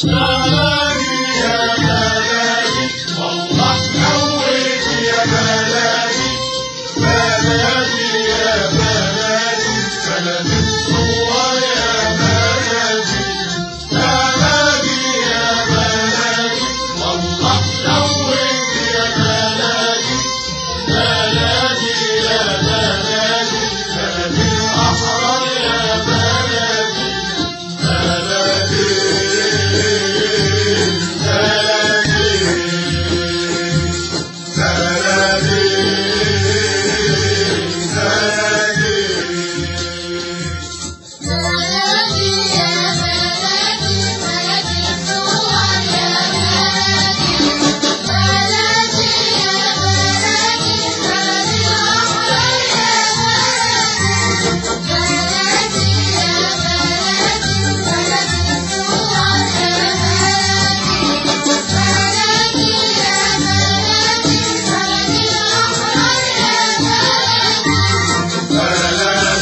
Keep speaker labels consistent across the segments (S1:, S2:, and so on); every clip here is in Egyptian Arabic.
S1: بلدي يا بلدي والله حويت يا بلدي بلدي يا بلدي بلدي الصور يا بلدي بلدي يا بلدي والله حويت يا بلدي بلدي يا بلدي بلدي الأحرار يا بلدي
S2: بلدي يا بلدي بلدي الصور يا بلدي بلدي يا بلدي بلدي الأحرار يا بلدي بلدي يا بلدي بلدي الصور يا بلدي بلدي يا بلدي بلدي الأحرار يا بلدي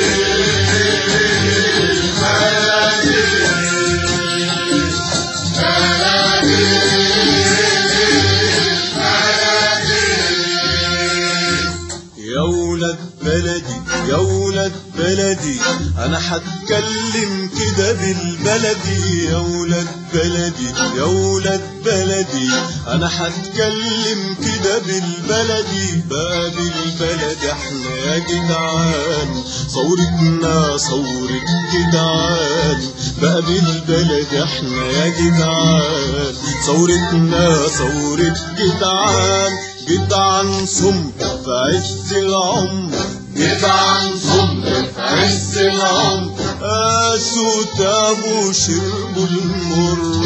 S3: يا ولاد بلدي يا ولاد بلدي انا هتكلم كده بالبلدي يا ولاد بلدي يا ولاد بلدي انا هتكلم كده بالبلدي بقى بالبلد احنا يا جدعان ثورتنا ثورة جدعان بقى بالبلد احنا يا جدعان ثورتنا ثورة جدعان جدعان صم في عز العمر جدعان صم في عز العمر قاسوا تابوا شربوا المر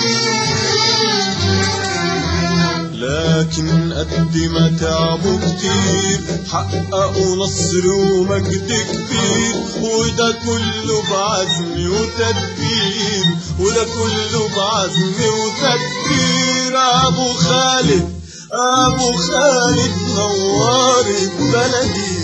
S3: لكن قد ما تعبوا كتير حققوا نصر ومجد كبير وده كله بعزم وتدبير وده كله بعزم وتدبير ابو خالد ابو خالد نوار بلدي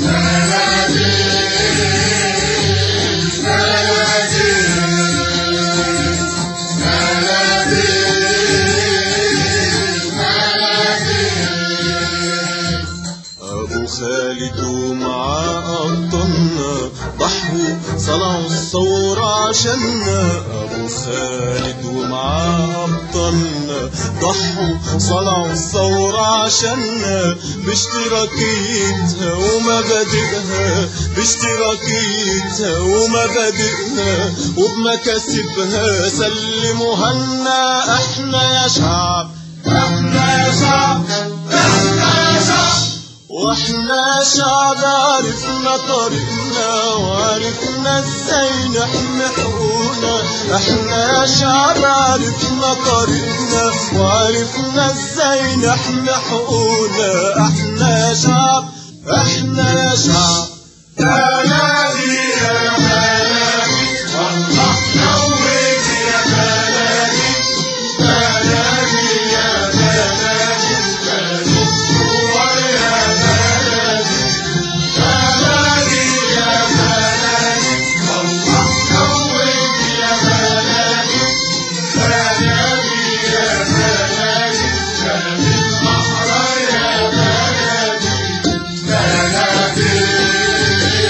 S3: ابو خالد ومعاه ابطالنا ضحوا صنعوا الثورة عشاننا ابو خالد ومعاه ابطالنا ضحوا صنعوا الثورة عشاننا باشتراكيتها ومبادئها باشتراكيتها ومبادئها وبمكاسبها سلموها لنا احنا يا شعب احنا يا شعب احنا يا شعب واحنا شعب عرفنا طريقنا وعرفنا ازاي نحمي حقوقنا احنا يا شعب عرفنا طريقنا وعرفنا ازاي نحمي حقوقنا احنا يا شعب احنا يا شعب
S1: بلدي يا بلدي والله حويت يا بلدي بلدي يا بلدي بلدي الصور يا بلدي بلدي يا بلدي والله حويت يا بلدي بلدي يا بلدي بلدي الأحرار يا بلدي بلدي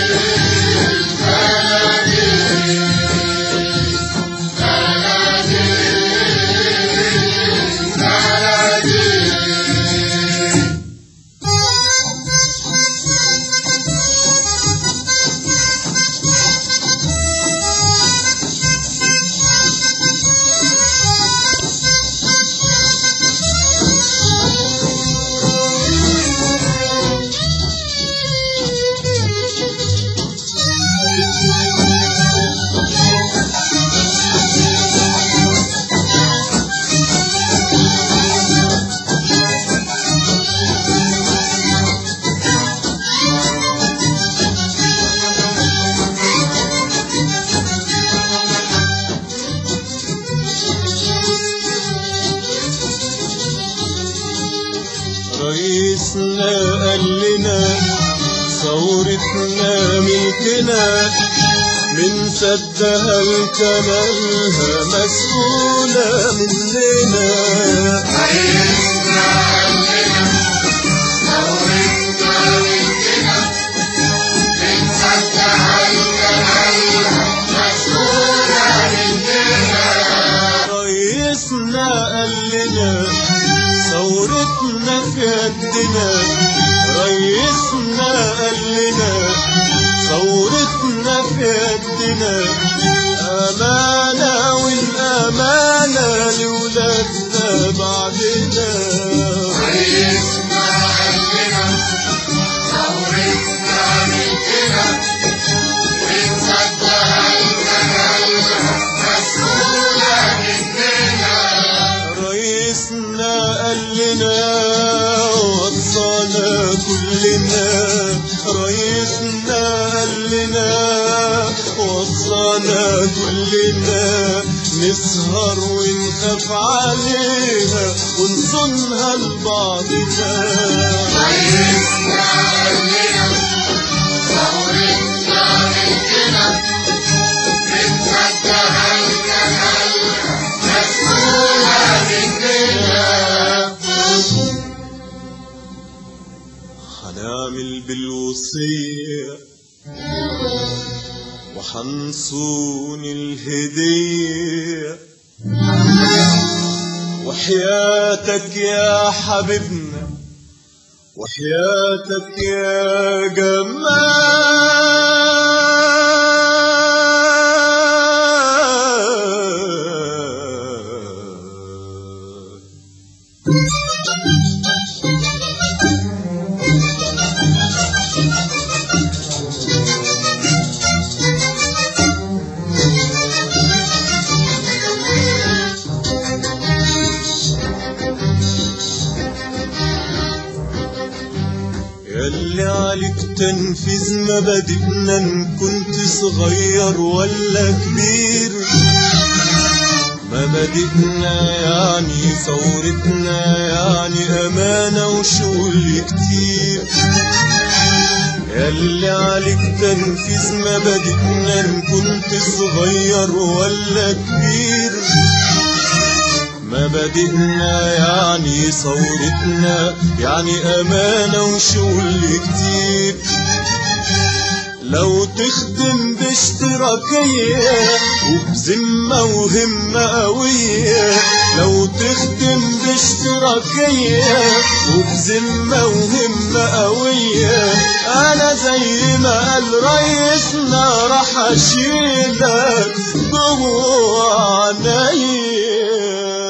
S3: رئيسنا قال لنا ثورتنا ملكنا من سدها الكمالها مسؤولة مننا
S1: رئيسنا قلبنا ثورتنا بنتنا بنصدق الجمالها مسؤولة مننا
S3: رئيسنا قال لنا ثورتنا في يدنا رئيسنا قال لنا ثورتنا في يدنا أمانة والأمانة لولادنا بعدنا
S1: رئيسنا قلبنا ثورتنا بنتنا بنصدق الجمالها مسؤولة مننا
S3: رئيسنا قال لنا وصانا كلنا رئيسنا قال لنا وصانا كلنا نسهر ونخاف عليها ونصونها لبعضنا
S1: رئيسنا قلبنا ثورتنا بنتنا بنصدق الجمالها مسؤولة مننا
S3: هنعمل بالوصية وحنصون الهدية وحياتك يا حبيبنا وحياتك يا جمال ياللي عليك تنفيذ مبادئنا ان كنت صغير ولا كبير مبادئنا يعني ثورتنا يعني امانة وشغل كتير ياللي عليك تنفيذ مبادئنا ان كنت صغير ولا كبير مبادئنا يعني ثورتنا يعني أمانة وشغل كتير لو تخدم باشتراكية وبذمة وهمة قوية لو تخدم باشتراكية وبذمة وهمة قوية أنا زي ما قال رئيسنا راح أشيلك جوه عينيا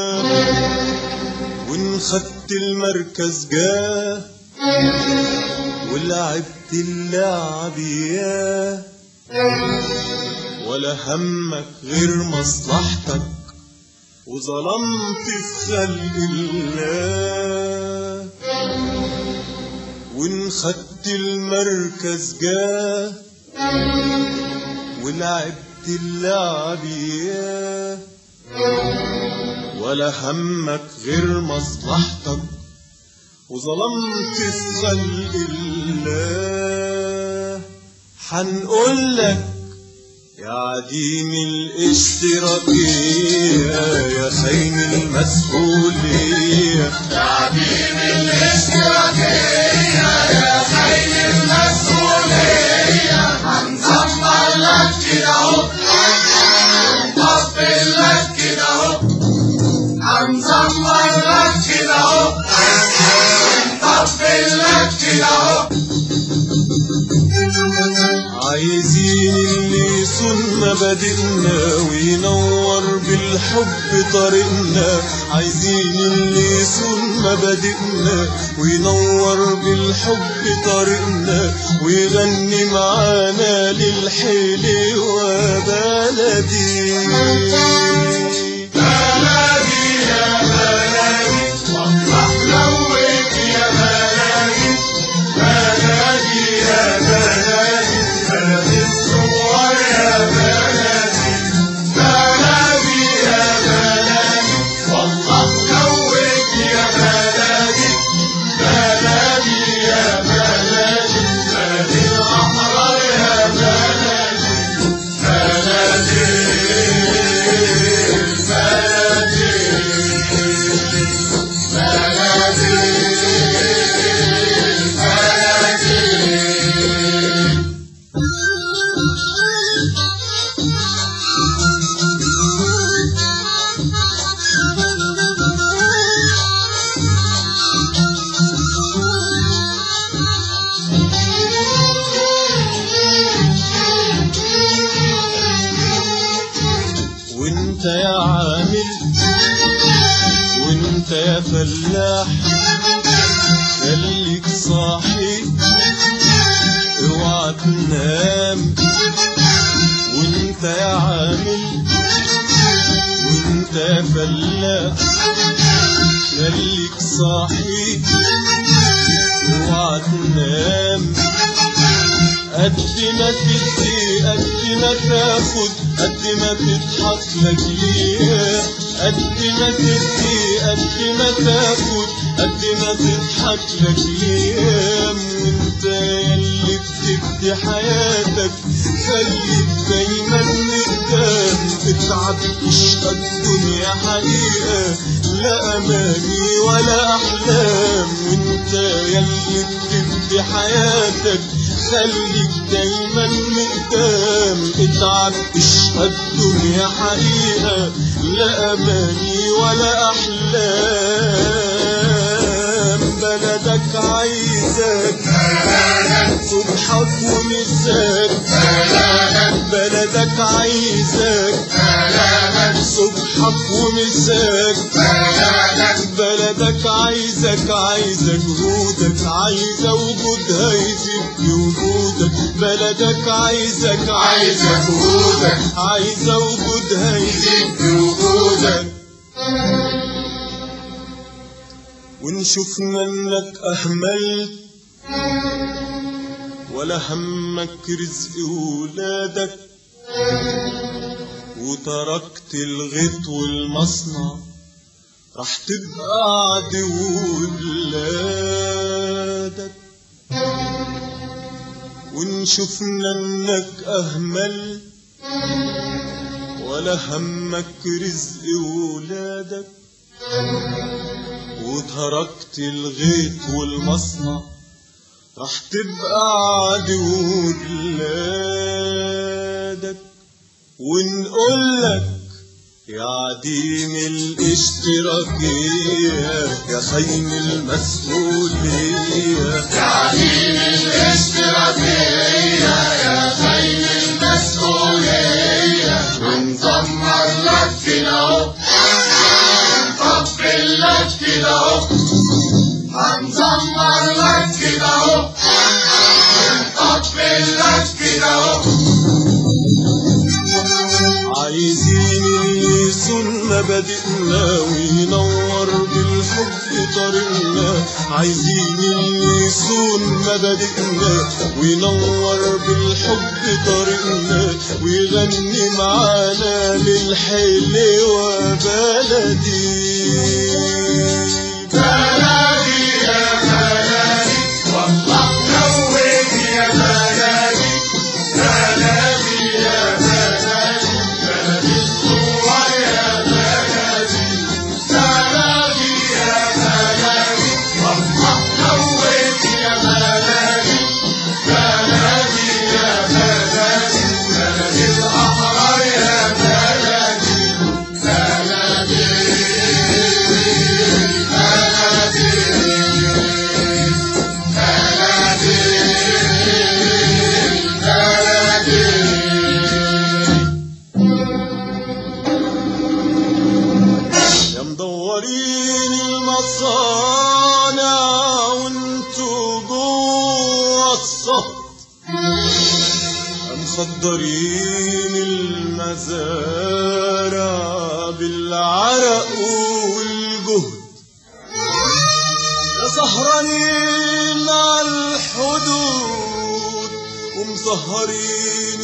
S3: وإن خدت المركز جاه ولعبت اللعب ياه ولا همك غير مصلحتك وظلمت في خلق الله وإن خدت المركز جاه ولعبت اللعب ياه ولا همك غير مصلحتك وظلمت في خلق الله حنقول لك يا عديم الاشتراكية يا خاين المسؤولية
S1: تعديل الاشتراكية يا خير المسؤولية هنصفر لك كده اهو هنطبل لك كده اهو هنصفر لك كده اهو هنطبل لك كده اهو
S3: عايزين اللي يصون مبادئنا وينور بالحب طريقنا عايزين اللي يصون مبادئنا وينور بالحب طريقنا ويغني معانا للحيل وبلدي
S1: بلدي يا بلدي والله لوك يا بلدي بلدي يا بلدي بلدي الصور يا بلدي بلدي يا بلدي والله لوك يا بلدي بلدي يا بلدي بلدي الأحرار يا بلدي
S3: وانت يا عامل وانت يا فلاح خليك صاحي اوعى تنام وانت يا عامل وانت يا فلاح خليك صاحي اوعى تنام قد ما تدي قد ما تاخد قد ما تضحك لك ليه قد ما تدي قد ما تاخد قد ما تضحك لك ليه وانت يلي بتبدي حياتك خليك دايما قدام اتعب اشقى الدنيا حقيقة لا اماني ولا احلام وانت يلي بتبدي حياتك خليك دايما قدام اتعب اشقى الدنيا حقيقة لا اماني ولا احلام بلدك عايزك صبحك ومساك بلدك عايزك صبحك ومساك بلدك عايزك عايزة جهودك عايزة وجودها يزيد بوجودك بلدك عايزك عايزة جهودك عايزة وجودها يزيد بوجودك وإن شفنا إنك أهملت ولا همك رزق ولادك وتركت الغيط والمصنع راح تبقى عدو ولادك وإن شفنا إنك أهمل ولا همك رزق ولادك وتركت الغيط والمصنع راح تبقى عدو بلادك ونقولك يا عديم الاشتراكية يا خاين المسؤولية
S1: تعليم الاشتراكية يا خير المسؤولية ونزمر لك كده اهو نطبل لك كده اهو هنزمر لك كده اهو نطبل لك كده اهو
S3: عايزين يسون مبادئنا وينور بالحب طريقنا عايزين يسون مبادئنا وينور بالحب طريقنا ويغني معانا للحلوة بلدي
S1: بلدي يا بلدي والله نويت يا بلدي بلدي يا بلدي بلدي الصور يا بلدي بلدي يا بلدي والله نويت يا بلدي بلدي يا بلدي بلدي الأحرار يا بلدي
S3: يا مدورين المصانع وانتو جوا الصهد مخدرين المزارع بالعرق والجهد يا سهرانين على الحدود ومسهرين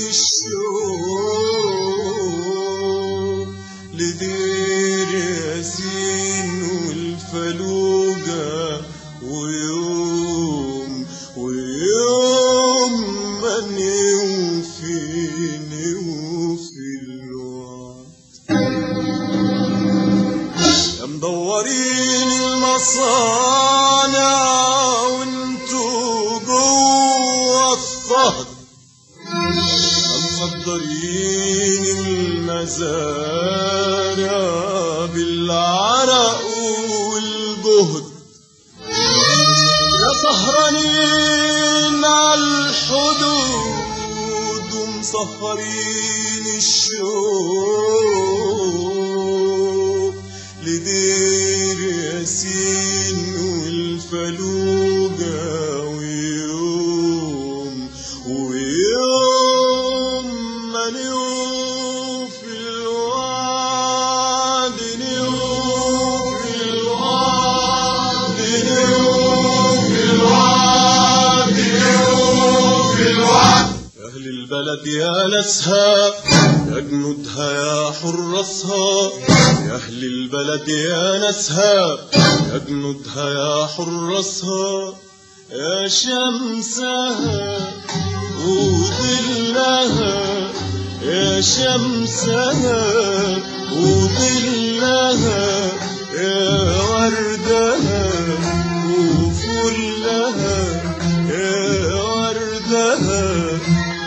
S3: الشوق لدير ياسين والفلوجة ويوم ويوم من يوفيني وفي الوقت يا مدورين المصانع وانتو جوا الصهد مصدرين المزارع بالعرق والجهد يا سهرانين على الحدود ومسهرين الشوق البلد يا ناسها يا جنودها يا حراسها يا أهل البلد يا ناسها يا جنودها يا حراسها يا شمسها وظلها يا شمسها وظلها يا وردها وفلها يا وردها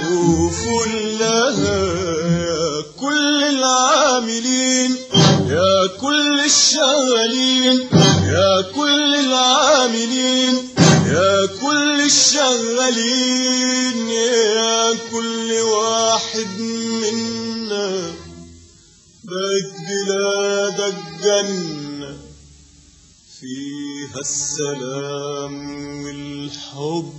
S3: وفلها يا كل العاملين يا كل الشغالين يا كل العاملين يا كل الشغالين يا كل واحد منا بيت بلادك جنة فيها السلام والحب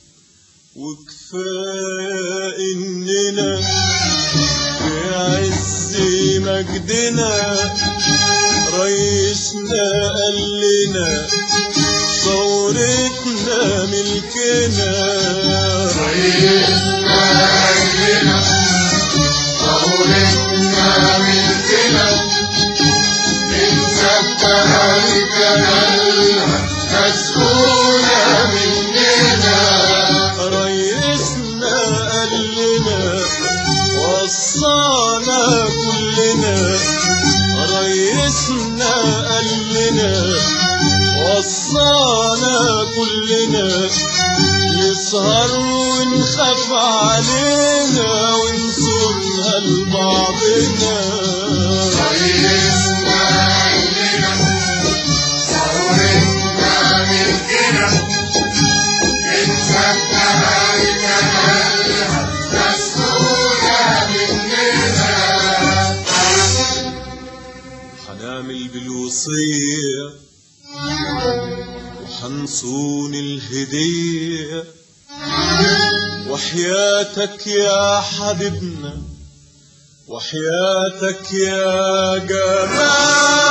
S3: وكفاية إننا في عز مجدنا رئيسنا قال لنا ثورتنا ملكنا
S1: رئيسنا أهلنا ثورتنا ملكنا نسبها لكمالها مسؤولة مننا
S3: رئيسنا قال لنا وصانا كلنا رئيسنا قال لنا وصانا كلنا نسهر ونخاف علينا ونصونها لبعضنا
S1: رئيسنا أهلنا ثورتنا ملكنا نسبها لكمالها مسؤولة مننا
S3: حنعمل بالوصية وحنصون الهدية وحياتك يا حبيبنا وحياتك يا جمال